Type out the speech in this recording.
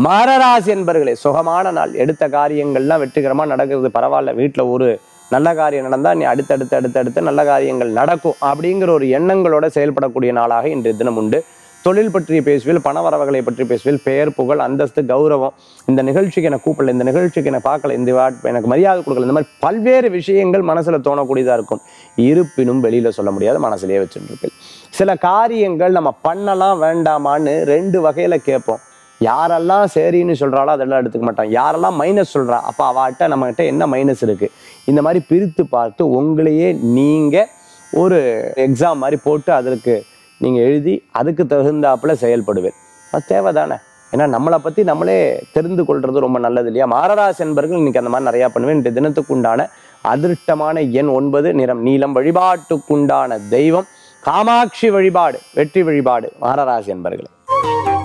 மகராசி என்பர்களே சுகமான நாள் எடுத்த காரியங்கள்லாம் வெற்றிகரமாக நடக்கிறது பரவாயில்ல வீட்டில் ஒரு நல்ல காரியம் நடந்தால் நீ அடுத்தடுத்து அடுத்தடுத்து நல்ல காரியங்கள் நடக்கும் அப்படிங்கிற ஒரு எண்ணங்களோட செயல்படக்கூடிய நாளாக இன்றைய தினம் உண்டு தொழில் பற்றி பேசுவேல் பண வரவுகளை பற்றி பேசுவேல் பெயர் புகழ் அந்தஸ்து கௌரவம் இந்த நிகழ்ச்சிக்கு எனக்கு கூப்பிடல இந்த நிகழ்ச்சிக்கு எனக்கு பார்க்கல இந்த வாட் எனக்கு மரியாதை கொடுக்கல இந்த மாதிரி பல்வேறு விஷயங்கள் மனசுல தோணக்கூடியதா இருக்கும் இருப்பினும் வெளியில சொல்ல முடியாது மனசுலயே வச்சுட்டு இருக்கு சில காரியங்கள் நம்ம பண்ணலாம் வேண்டாமான்னு ரெண்டு வகையில கேட்போம் யாரெல்லாம் சரின்னு சொல்றாளோ அதெல்லாம் எடுத்துக்க மாட்டான் யாரெல்லாம் மைனஸ் சொல்றா அப்ப அவட்ட நம்மகிட்ட என்ன மைனஸ் இருக்கு இந்த மாதிரி பிரித்து பார்த்து உங்களையே நீங்க ஒரு எக்ஸாம் மாதிரி போட்டு அதற்கு நீங்கள் எழுதி அதுக்கு தகுந்தாப்புல செயல்படுவேன் அது தேவைதானே ஏன்னா நம்மளை பற்றி நம்மளே தெரிந்து கொள்றது ரொம்ப நல்லது இல்லையா மாரராசி என்பர்கள் இன்னைக்கு அந்த மாதிரி நிறையா பண்ணுவேன் இன்றைய தினத்துக்கு உண்டான அதிர்ஷ்டமான எண் ஒன்பது நிறம் நீலம் வழிபாட்டுக்குண்டான தெய்வம் காமாட்சி வழிபாடு வெற்றி வழிபாடு மாரராசி என்பர்களே